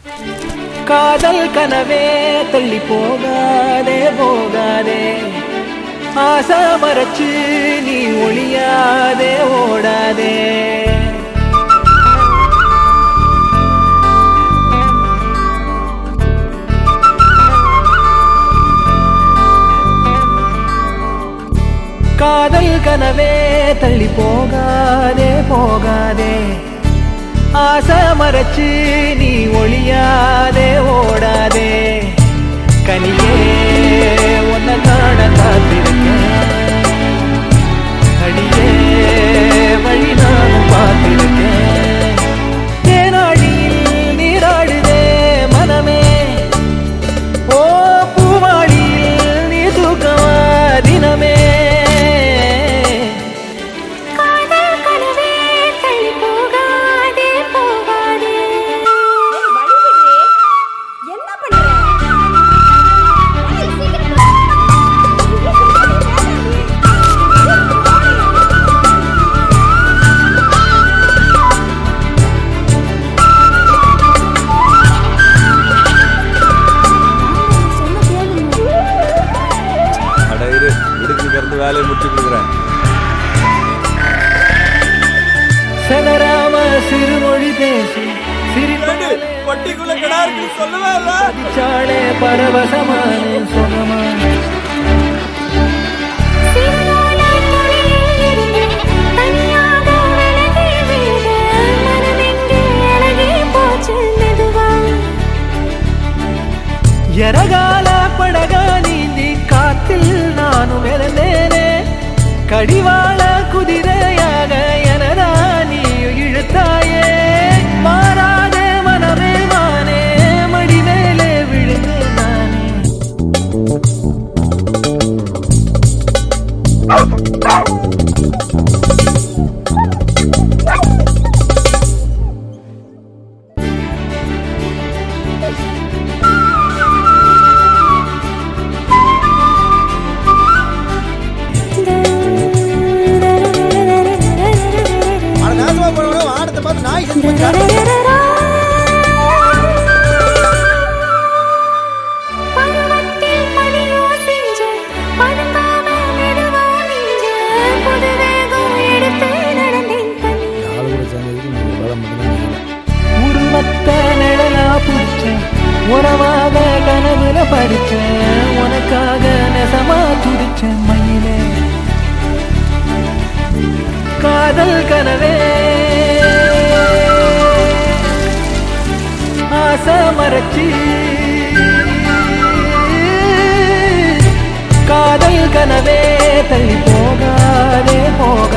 காதல் கனவே தள்ளி போகாதே போகாதே ஆசை மறைச்சு நீ ஒளியாதே ஓடாதே காதல் கனவே தள்ளி போகாதே போகாதே ஆசை மறைச்சு நீ ஒளியாதே ஓடாதே கனியே உன்னை காண காத்திருக்கேன் அடியே வழி நானும் பார்த்திருக்கேன் தேனாடியில் நீராடுதே மனமே ஓ பூவாடியில் நீ தூக்கமா தினமே காதல் கனவே தள்ளி போகாதே போகாதே ஏய், வழி விடுறே. என்ன பண்ற ஏய், சீக்கிரம் வா. இங்கே பின்னாடி வேண்டாம் நீ. சொன்ன கேளுங்க அட இரு விடுக்கு இருந்து வேலையை முடிச்சு கொடுக்குறேன் சதராம சிறுமொழி பேசி சிரிப்பாலே பட்டிக்குள்ள கடா இருக்கு சொல்லவே இல்ல சாளே பரவசமான சுகமா சிறுநூல துளியிலிருந்து தனியாக விலகி விட மனமெங்கே அழகி போச்சு மெதுவா எரகால படகா நீந்தி காத்தில் நானும் இழந்தேனே கடிவாள குதிரையாக எனதா நீ இழுத்தாயே மாறாத மனமே மானே மடி மேலே விழுந்தேன் நானே அட நாசமா போனவன ஆடத்தை பார்த்து நாய் செத்து போச்சா பருவத்தில் பனியோ செஞ்ச பதுங்காம மெதுவா நெஞ்ச புது வேகம் எடுத்து நடந்தேன் தனி ஆளு கூட சேர்ந்ததுக்கு நீங்க வேலை மட்டும்தான் உருவத்த நிழலா பிடிச்ச உறவாக கனவுல படிச்ச உனக்காக நெசமா துடிச்ச மயிலே காதல் கனவே ஆசை மறைச்சி காதல் கனவே தள்ளி போகாதே போக